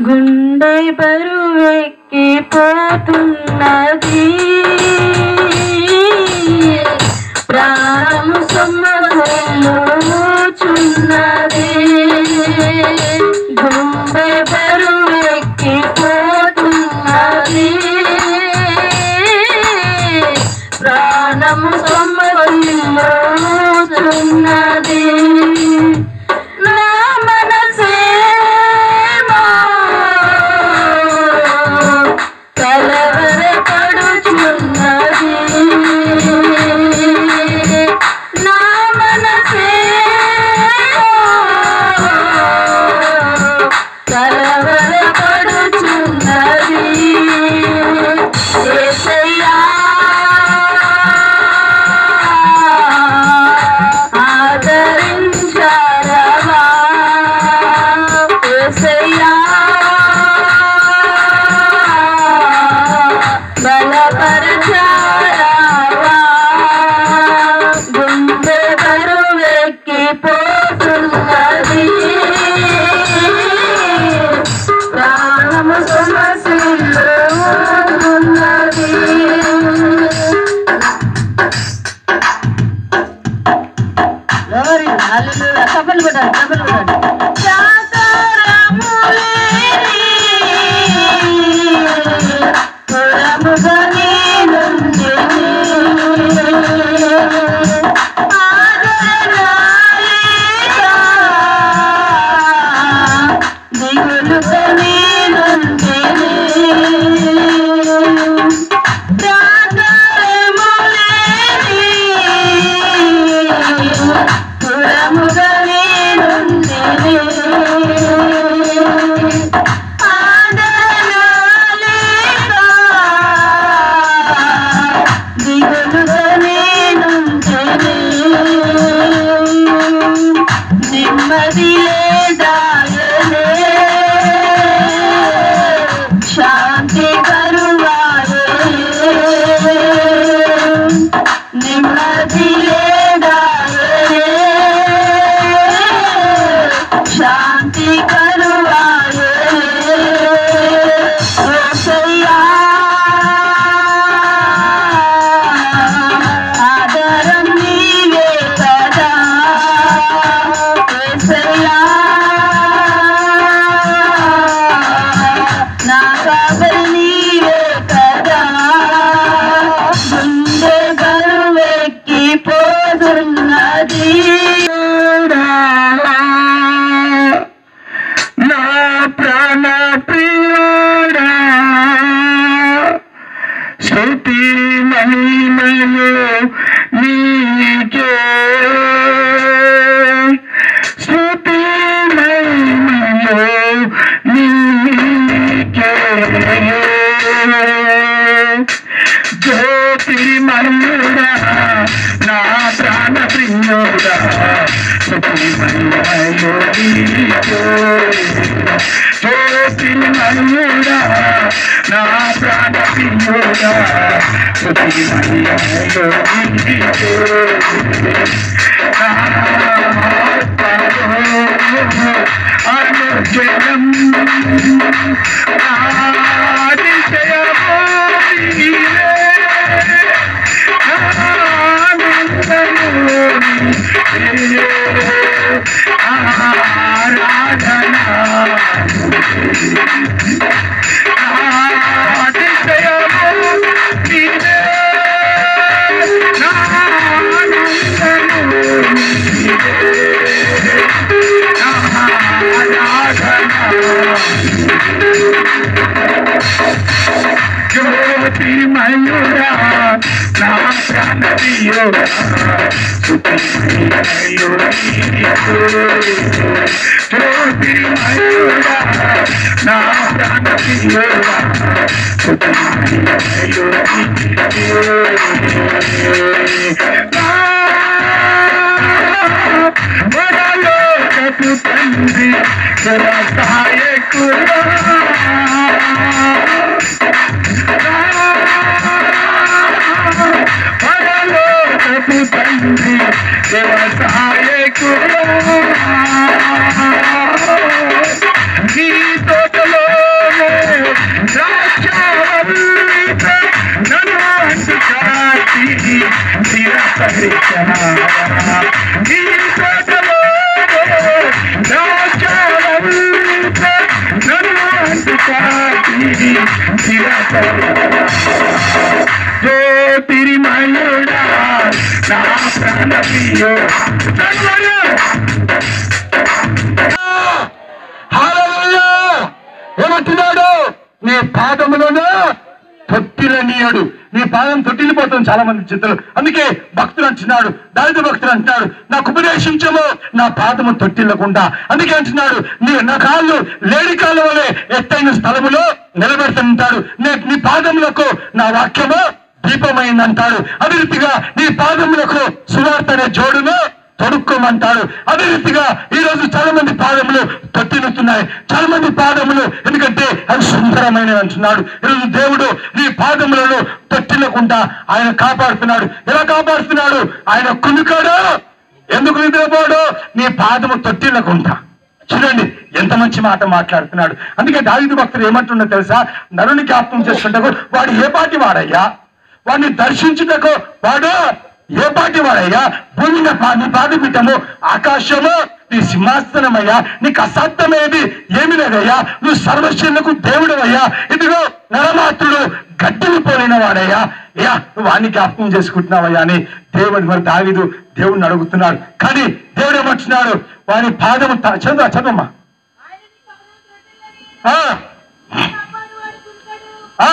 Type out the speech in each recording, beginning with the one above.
గుండె బరువెక్కి పోతున్నది ప్రాణము సొమ్మచున్నది గుండె బరువెక్కి పోతున్నది ప్రాణము సొమ్మచున్నది నా మనసేమో కలవరపడుచున్నది నా మనసేమో కలవరపడుచున్నది యేసయ్యా ఆదరించారవా యేసయ్యా బలపరచారవా గుండె బరువెక్కి పోతున్నది ప్రాణము సమస్యలు ఉన్నది Glory, hallelujah. చప్పట్లు కొట్టాలి, చప్పట్లు కొట్టాలి. నెమ్మది లేదాయనే శాంతి కరువాయే నెమ్మది లేదాయనే శాంతి కరువాయే యేసయ్యా ఆదరం నీవే కదా యేసయ్యా నా కావలి నీవే కదా గుండె బరువెక్కి పోతున్నది నా ప్రాణ ప్రియుడా శృతి మహిమలు నీకే శృతి మహిమలు నీకే జ్యోతి మయూడా నా ప్రాణ ప్రియుడా శృతి మహిమలు నీకే జ్యోతి మయూడా నా ప్రాణ ప్రియుడా శృతి మహిమలు నీకే అనుజయం ఆదిశయము నీవే ఆనందము నీవే ఆరాధన ఆదిశయము నీవే ఆనందము జ్యోతి మయూరా నా ప్రాణ ప్రియుడా జ్యోతి మయూరా నా ప్రాణ ప్రియుడా వరలోకపు తండ్రి జర సహాయకుడా పరలోకపు తండ్రి వ్యవసాయకుడు నీ తోటలో జ్యోతిర్మయుడా నా ప్రాణ ప్రియుడా హల్లెలూయా! ఏమంటున్నాడు నీ పాదములను తొట్టిలనీయడు నీ పాదం తొట్టిల్లిపోతుంది చాలా మంది చింతలు అందుకే భక్తులు అంటున్నాడు దళిత భక్తులు అంటున్నాడు నాకు ఉపదేశించము నా పాదము తొట్టిల్లకుండా అందుకే అంటున్నాడు నీ నా కాళ్ళు లేడి కాళ్ళ వలె ఎత్తైన స్థలములో నిలబెడుతుంటాడు నే- నీ పాదములకు నా వాక్యము దీపమైందంటాడు అదే రీతిగా నీ పాదములకు సువార్త అనే జోడును తొడుక్కోమంటాడు అదే రీతిగా ఈ రోజు చాలా మంది పాదములు తొట్టినుతున్నాయి చాలా మంది పాదములు ఎందుకంటే అవి సుందరమైనవి అంటున్నాడు ఈరోజు దేవుడు నీ పాదములను తొట్టిల్లకుండా ఆయన కాపాడుతున్నాడు ఎలా కాపాడుతున్నాడు ఆయన కునుకాడు ఎందుకు నిద్రపోడు నీ పాదము తొట్టిల్లకుండా చూడండి ఎంత మంచి మాట మాట్లాడుతున్నాడు అందుకే దావిదు భక్తులు ఏమంటుండో తెలుసా నరుని జ్ఞాపకం చేసుకుంటకు వాడు ఏ పాటి వాడయ్యా వాడిని దర్శించుటకు వాడు ఏ పాటి వాడయ్యా భూమి నా పా- నీ పాదపీఠము ఆకాశము నీ సింహాసనమయ్యా నీకు అసాధ్యమేది ఏమి లేదయ్యా నువ్వు సర్వశీలకు దేవుడు అయ్యా ఇదిగో నరమాత్రుడు గడ్డిని పోలిన వాడయ్యా అయ్యా నువ్వు వాడిని జ్ఞాపకం చేసుకుంటున్నావయ్యా అని దేవుడు మరి దావిదు దేవుడిని అడుగుతున్నాడు కానీ దేవుడు ఏమంటున్నాడు వాని పాదము త- చదువు చదువమ్మా ఆ, ఆ,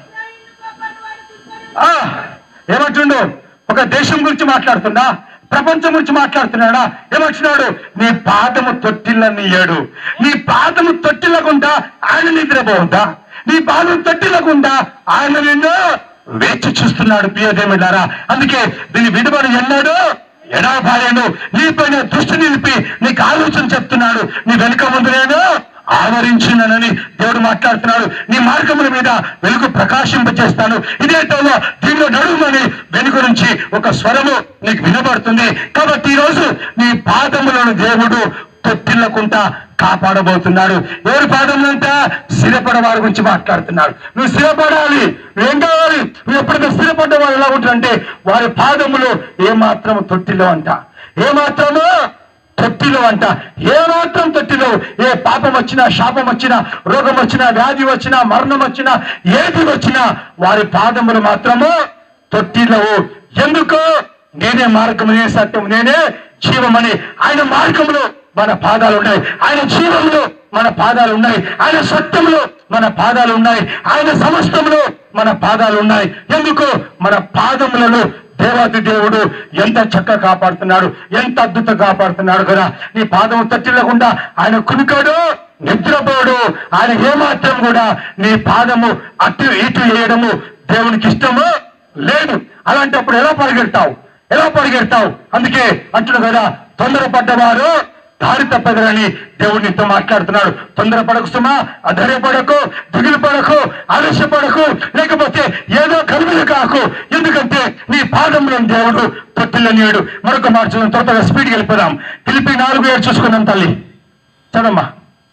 ఆ, ఏమంటుండు ఒక దేశం గురించి మాట్లాడుతున్నా ప్రపంచం గురించి మాట్లాడుతున్నాడా ఏమంటున్నాడు నీ పాదము తొట్టిల్లనియ్యాడు నీ పాదము తొట్టిల్లకుండా ఆయన నిద్రపోవద్దా నీ పాదం తొట్టిల్లకుండా ఆయన నిన్ను వేచి చూస్తున్నాడు ప్రియదేమిడారా అందుకే దీన్ని విడుబడి ఎన్నాడు ఎడాబాయను నీపైన దృష్టి నిలిపి నీకు ఆలోచన చెప్తున్నాడు నీ వెనుక ముందు నేను ఆవరించినని దేవుడు మాట్లాడుతున్నాడు నీ మార్గముల మీద వెలుగు ప్రకాశింపచేస్తాను ఇదే టైంలో దీనిలో నడుమని వెనుక నుంచి ఒక స్వరము నీకు వినబడుతుంది కాబట్టి ఈ రోజు నీ పాదములను దేవుడు తొట్టిల్లకుండా కాపాడబోతున్నాడు ఎవరి పాదములంట స్థిరపడ వారి గురించి మాట్లాడుతున్నాడు నువ్వు స్థిరపడాలి నువ్వేం కావాలి నువ్వు ఎప్పుడైతే స్థిరపడ్డ వారు ఎలా ఉంటారంటే వారి పాదములు ఏమాత్రము తొట్టిలో అంట ఏమాత్రము తొట్టిలో అంట ఏ మాత్రం తొట్టిలో ఏ పాపం వచ్చినా శాపం వచ్చినా రోగం వచ్చినా వ్యాధి వచ్చినా మరణం వచ్చినా ఏది వచ్చినా వారి పాదములు మాత్రము తొట్టిలో ఎందుకు నేనే మార్గం నేనే సత్యం నేనే జీవమని ఆయన మార్గంలో మన పాదాలు ఉన్నాయి ఆయన జీవంలో మన పాదాలు ఉన్నాయి ఆయన సత్యంలో మన పాదాలు ఉన్నాయి ఆయన సమస్తంలో మన పాదాలు ఉన్నాయి ఎందుకు మన పాదములను దేవాది దేవుడు ఎంత చక్కగా కాపాడుతున్నాడు ఎంత అద్భుతంగా కాపాడుతున్నాడు కదా నీ పాదం తట్టిల్లకుండా ఆయన కునుకాడు నిద్రపోడు ఆయన ఏమాత్రం కూడా నీ పాదము అటు ఇటు వేయడము దేవునికి ఇష్టము లేదు అలాంటప్పుడు ఎలా పరిగెడతావు ఎలా పరిగెడతావు అందుకే అంటున్నాడు కదా తొందరపడ్డవారు దారి తప్పదని దేవుడు నీతో మాట్లాడుతున్నాడు తొందరపడకు సుమా అధైర్యపడకు దిగులు పడకు ఆలస్యపడకు లేకపోతే ఏదో కలుగులు కాకు ఎందుకంటే నీ పాదంలో దేవుడు తొట్టిల్లనియాడు మరొక మార్చడం త్వరగా స్పీడ్కి వెళ్ళిపోదాం పిలిపి నాలుగు ఏడు చూసుకున్నాం తల్లి చదమ్మా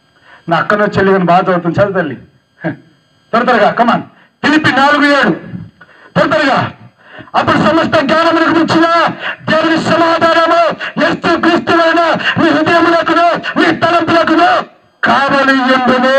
నా అక్కనో చెల్లి కానీ బాధ అవుతుంది చదువు తల్లి త్వర త్వరగా కమాన్ పిలిపి నాలుగు ఏడు త్వర త్వరగా అప్పుడు సమస్త జ్ఞానములకు మించిన దేవుని సమాధానము ఎస్తు క్రీస్తువైన మీ హృదయములకును మీ తలంపులకును కావలి ఎందును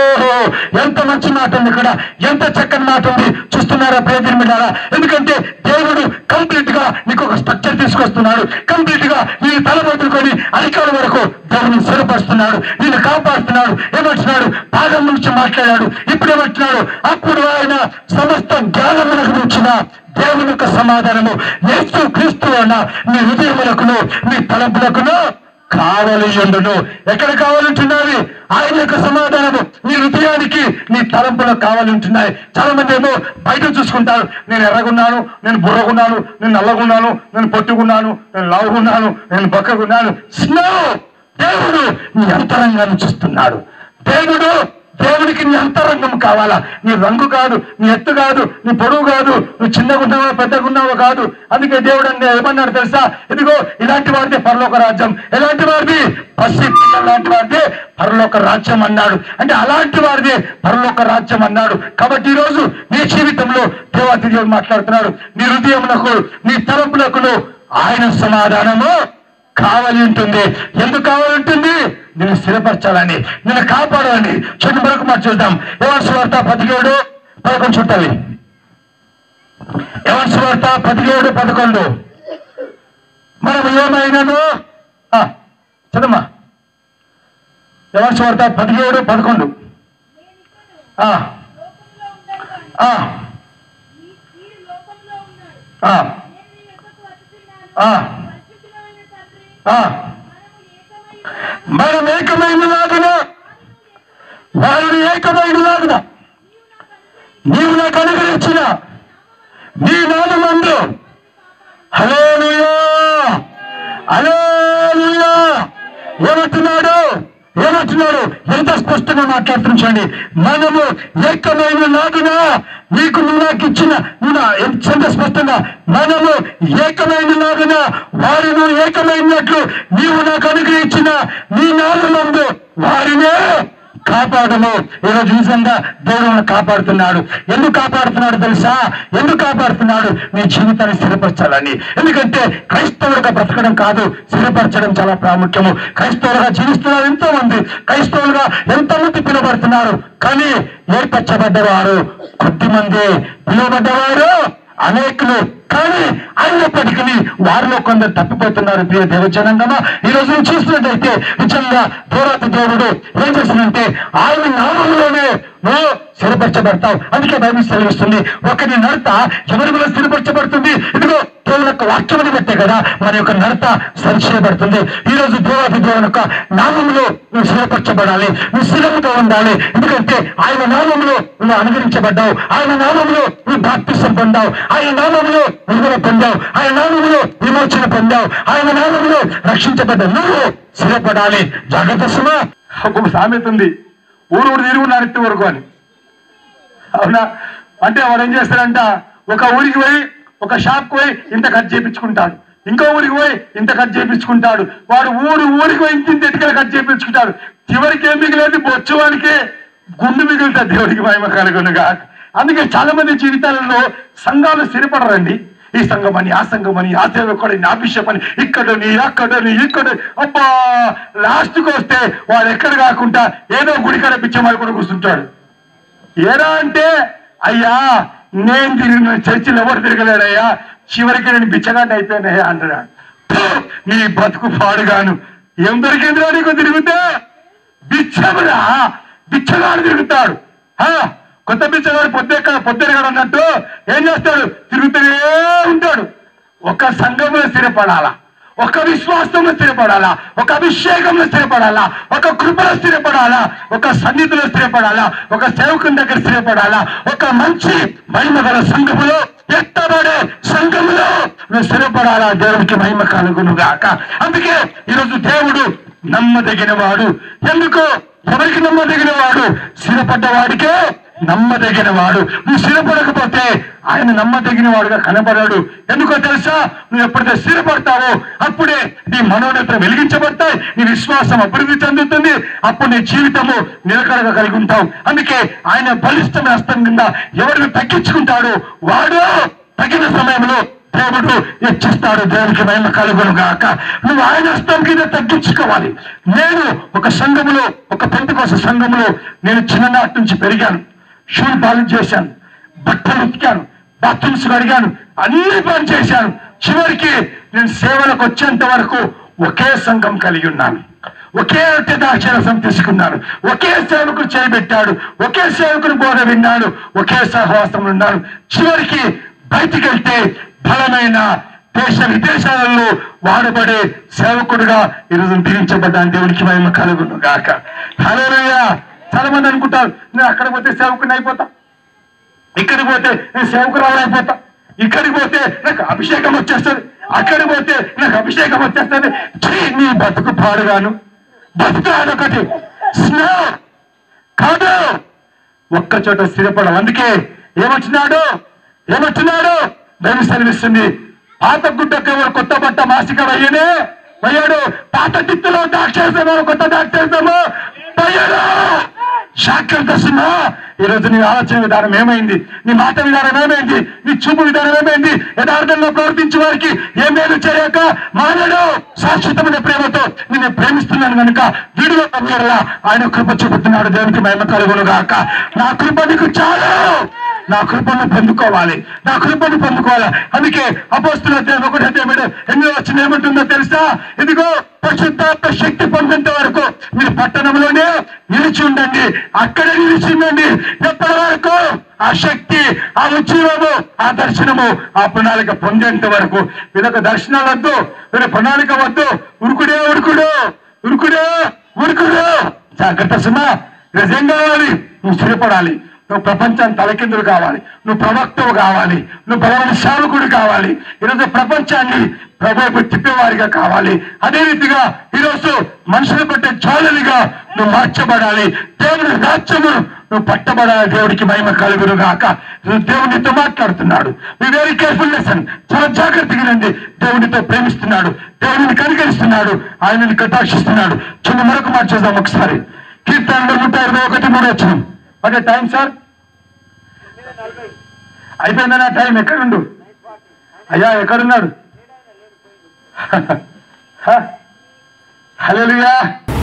ఎంత మంచి మాట ఉంది ఇక్కడ ఎంత చక్కని మాట ఉంది చూస్తున్నారా ప్రియమిడారా ఎందుకంటే దేవుడు కంప్లీట్ గా నీకు ఒక స్ట్రక్చర్ తీసుకొస్తున్నాడు కంప్లీట్ గా నీ తల మొదలుకొని అధికారుల వరకు దేవుని స్థిరపరుస్తున్నాడు నిన్ను కాపాడుతున్నాడు ఏమంటున్నాడు పాదం నుంచి మాట్లాడాడు ఇప్పుడు ఏమంటున్నాడు అప్పుడు ఆయన సమస్త జ్ఞానములకు మించిన దేవుని యొక్క సమాధానము యేసు క్రీస్తు అన్న మీ హృదయములకును మీ తలంపులకును కావలి ఉండును ఎక్కడ కావాలంటున్నది ఆయన యొక్క సమాధానము నీ హృదయానికి నీ తలంపులకు కావాలంటున్నాయి చాలా మంది ఏమో బయట చూసుకుంటారు నేను ఎర్రగున్నాను నేను బుర్రగున్నాను నేను నల్లగున్నాను నేను పొట్టుకున్నాను నేను లావుగున్నాను నేను బక్కగున్నాను స్నో దేవుడు నీ అంతరంగాన్ని చూస్తున్నాడు దేవుడు దేవుడికి నీ అంతరంగం కావాలా నీ రంగు కాదు నీ ఎత్తు కాదు నీ పొడవు కాదు నువ్వు చిన్నగా ఉన్నావా పెద్దగా ఉన్నావా కాదు అందుకే దేవుడు అంటే ఏమన్నాడు తెలుసా ఇదిగో ఇలాంటి వాడితే పరలోక రాజ్యం ఎలాంటి వాడిది పసి పిల్లల లాంటి వాడితే పరలోక రాజ్యం అన్నాడు అంటే అలాంటి వాడిదే పరలోక రాజ్యం అన్నాడు కాబట్టి ఈ రోజు నీ జీవితంలో దేవాతి దేవుడు మాట్లాడుతున్నాడు నీ హృదయమునకు నీ తలంపులకు ఆయన సమాధానము కావాలి ఉంటుంది ఎందుకు కావాలి ఉంటుంది నిన్ను స్థిరపరచాలని నిన్ను కాపాడాలని చెడు మరొక మాట చూద్దాం ఎవరి వార్త పదిహేడు పదకొండు చుట్టాలి ఎవరి వార్త పదిహేడు పదకొండు మనం ఏమైనాను ఆ, చదమ్మా ఎవరి వార్త పదిహేడు పదకొండు ఆ, ఆ, ఆ, ఆ, ఆ. మనం ఏకమైన లాగున వారిని ఏకమైన లాగున నీవు నాకు అనుగ్రహించిన నీ నామందు హలోలుయా హలోలుయా ఏమంటున్నాడు ఏమంటున్నాడు ఎంత స్పష్టంగా మాట్లాడుతుంచండి మనము ఏకమైన నాదున నీకు నువ్వు నాకు ఇచ్చిన నువ్వు నా- ఎంత స్పష్టంగా మనము ఏకమైన నాదున వారిని ఏకమైనట్లు నీవు నాకు అనుగ్రహించిన నీ నాలుగు వారినే కాపాడము ఈరోజు నిజంగా దేవుడు మనల్ని కాపాడుతున్నాడు ఎందుకు కాపాడుతున్నాడు తెలుసా ఎందుకు కాపాడుతున్నాడు నీ జీవితాన్ని స్థిరపరచాలని ఎందుకంటే క్రైస్తవులుగా బ్రతకడం కాదు స్థిరపరచడం చాలా ప్రాముఖ్యము క్రైస్తవులుగా జీవిస్తున్నారు ఎంతో మంది క్రైస్తవులుగా ఎంతో మంది పిలువబడుతున్నారు కానీ ఏర్పరచబడ్డవారు కొద్ది మంది పిలువబడ్డవారు అనేకులు కానీ అయినప్పటికీ వారిలో కొందరు తప్పిపోతున్నారు ప్రియ దేవజనంగా ఈ రోజు నువ్వు చూసినట్టయితే నిజంగా దేవత దేవుడు ఏం చేస్తుందంటే ఆయన నామంలోనే నువ్వు స్థిరపరచబడతావు అందుకే బైబిల్ సెలవిస్తుంది ఒకరి నడత ఎవరి వల్ల స్థిరపరచబడుతుంది ఇదిగో దేవుని యొక్క వాక్యమని బట్టే కదా మన యొక్క నడత సరిచేయబడుతుంది ఈ రోజు దేవాది దేవుని యొక్క నామంలో నువ్వు స్థిరపరచబడాలి నువ్వు స్థిరముగా ఉండాలి ఎందుకంటే ఆయన నామంలో నువ్వు అనుగరించబడ్డావు ఆయన నామంలో నువ్వు బాప్తిసం పొందావు ఆయన నామంలో విడుదల పొందావు ఆయన నామంలో విమోచన పొందావు ఆయన నామంలో రక్షించబడ్డ నువ్వు స్థిరపడాలి జాగ్రత్త సుమా ఒక సామెత ఉంది ఊరు ఊరు తిరుగు నరెత్తి వరకు అని అవునా అంటే వాడు ఏం చేస్తాడంట ఒక ఊరికి పోయి ఒక షాప్కి పోయి ఇంత కట్ చేయించుకుంటాడు ఇంకో ఊరికి పోయి ఇంత కట్ చేయించుకుంటాడు వాడు ఊరు ఊరికి పోయి ఇంత ఇంత ఎటుకలు కట్ చేయించుకుంటాడు చివరికి ఏం మిగిలేదు బొచ్చువానికి గుండు మిగులుతుంది దేవుడికి మహిమ కలుగునుగా అందుకే చాలా మంది జీవితాలలో సంఘాలు స్థిరపడరండి ఈ సంఘమని ఆ సంఘమని ఆ సేవకుడని ఆ బిషపని ఇక్కడని అక్కడని ఇక్కడ అబ్బా లాస్ట్కి వస్తే వాడు ఎక్కడ కాకుండా ఏదో గుడికాడ పిచ్చమారి కూడా కూర్చుంటాడు ఏరా అంటే అయ్యా నేను తిరిగిన చర్చిలు ఎవరు తిరగలేడయ్యా చివరికి నేను బిచ్చగాడిని అయిపోయానయ్యా అంటాడు ఫు, నీ బతుకు పాడుగాను ఏం దొరికిందిరా నీకు తిరిగితే బిచ్చమురా బిచ్చగాడు తిరుగుతాడు ఆ, కొత్త బిచ్చగాడు పొద్దు పొద్దుగాడు అన్నట్టు ఏం చేస్తాడు తిరుగుతూనే ఉంటాడు ఒక సంఘంలో స్థిరపడాలా ఒక విశ్వాసంలో స్థిరపడాలా ఒక అభిషేకంలో స్థిరపడాలా ఒక కృపలో స్థిరపడాలా ఒక సన్నిధిలో స్థిరపడాలా ఒక సేవకుని దగ్గర స్థిరపడాలా ఒక మంచి మహిమ గల సంఘములో ఎత్తబడే సంఘములో నువ్వు స్థిరపడాలా దేవుడికి మహిమ కలుగును గాక అందుకే ఈరోజు దేవుడు నమ్మదగిన వాడు ఎందుకు ఎవరికి నమ్మదగిన వాడు స్థిరపడ్డ వాడికే నమ్మదగిన వాడు నువ్వు స్థిరపడకపోతే ఆయన నమ్మదగిన వాడుగా కనబడాడు ఎందుకో తెలుసా నువ్వు ఎప్పుడైతే స్థిరపడతావో అప్పుడే నీ మనోనేత్రం వెలిగించబడతాయి నీ విశ్వాసం అభివృద్ధి చెందుతుంది అప్పుడు నీ జీవితము నిలకడగా కలిగి ఉంటావు అందుకే ఆయన బలిష్టమైన హస్తం కింద ఎవరిని తగ్గించుకుంటాడు వాడు తగిన సమయంలో దేవుడు హెచ్చిస్తాడు దేవునికి మహిమ కలుగును గాక నువ్వు ఆయన హస్తం కింద తగ్గించుకోవాలి నేను ఒక సంఘములో ఒక పెంతకోస సంఘములో నేను చిన్ననాటి నుంచి పెరిగాను షూలు పాలన చేశాను బట్టలు ఉతికాను బాత్రూమ్స్ కడిగాను అన్ని పని చేశాను చివరికి నేను సేవలకు వచ్చేంత వరకు ఒకే సంఘం కలిగి ఉన్నాను ఒకే అత్యదాక్షరసం తీసుకున్నాను ఒకే సేవకుడు చేయబెట్టాడు ఒకే సేవకుడు బోధ విన్నాడు ఒకే సహవాసం ఉన్నాడు చివరికి బయటికి వెళ్తే బలమైన దేశ విదేశాలలో వాడబడే సేవకుడుగా ఈరోజు దీవించబడ్డాను దేవునికి మహిమ కలుగును గాక హలోయా చాలా మంది అనుకుంటారు నేను అక్కడ పోతే సేవకుని అయిపోతా ఇక్కడికి పోతే నేను సేవకురాలు అయిపోతా ఇక్కడికి పోతే నాకు అభిషేకం వచ్చేస్తుంది అక్కడికి పోతే నాకు అభిషేకం వచ్చేస్తుంది ఛీ, నీ బతుకు పాడుగాను బతుకు అదొకటి స్నో కాదు ఒక్క చోట స్థిరపడం అందుకే ఏమొచ్చినాడు ఏమొచ్చినాడు దైవ సెలవిస్తుంది పాత గుడ్డకు ఎవరు కొత్త బట్ట మాసిక వయ్యనే వయ్యాడు పాత దిత్తులో దాక్షేసము కొత్త దాక్షేసము వయ్యాడు శాఖలు దశమా ఈ రోజు నీ ఆలోచన విధానం ఏమైంది నీ మాట విధానం ఏమైంది నీ చూపు విధానం ఏమైంది యథార్థంగా ప్రవర్తించే వారికి ఏ మేలు చేయక మానడు శాశ్వతమైన ప్రేమతో నిన్ను ప్రేమిస్తున్నాను కనుక వీడియో కమ్మేరలా ఆయన కృప చూపుతున్నాడు దేవునికి మహిమ కలుగును గాక నా కృప నీకు చాలు నా కృపను పొందుకోవాలి నా కృపను పొందుకోవాలి అందుకే అపోస్తుల అధ్యాయం ఒకటి అధ్యాయం ఏడు ఎనిమిది వచ్చిన ఏమంటుందో తెలుసా ఇదిగో పరిశుద్ధాత్మ శక్తి పొందేంత వరకు మీరు పట్టణంలోనే నిలిచి ఉండండి అక్కడే నిలిచి ఉండండి ఎప్పటి వరకు ఆ శక్తి ఆ ఉద్యోగము ఆ దర్శనము ఆ ప్రణాళిక పొందేంత వరకు వీళ్ళకి దర్శనాలు వద్దు వీళ్ళ ప్రణాళిక వద్దు ఉరుకుడే ఉరుకుడు ఉరుకుడే ఉరుకుడు జాగ్రత్త సుమా నిజం కావాలి నువ్వు స్థిరపడాలి నువ్వు ప్రపంచాన్ని తలకిందులు కావాలి నువ్వు ప్రవక్తవు కావాలి నువ్వు బలమైన సేవకుడు కావాలి ఈరోజు ప్రపంచాన్ని ప్రభుత్వ తిప్పేవారిగా కావాలి అదే రీతిగా ఈరోజు మనుషులు పట్టే జ్వాలలుగా నువ్వు మార్చబడాలి దేవుని రాజ్యము నువ్వు పట్టబడాలి దేవుడికి మహిమ కలుగును గాక దేవునితో మాట్లాడుతున్నాడు మీ వెరీ కేర్ఫుల్ లెసన్ చాలా జాగ్రత్తగా రండి దేవునితో ప్రేమిస్తున్నాడు దేవుడిని కనికరిస్తున్నాడు ఆయనని కటాక్షిస్తున్నాడు చిన్న మరొక మాట చేద్దాం ఒకసారి కీర్తనలో నూట ఇరవై ఒకటి మూడు వచ్చిన అదే టైం సార్ అయిపోయిందనా టైం ఎక్కడుండు అయ్యా ఎక్కడున్నాడు హలోయా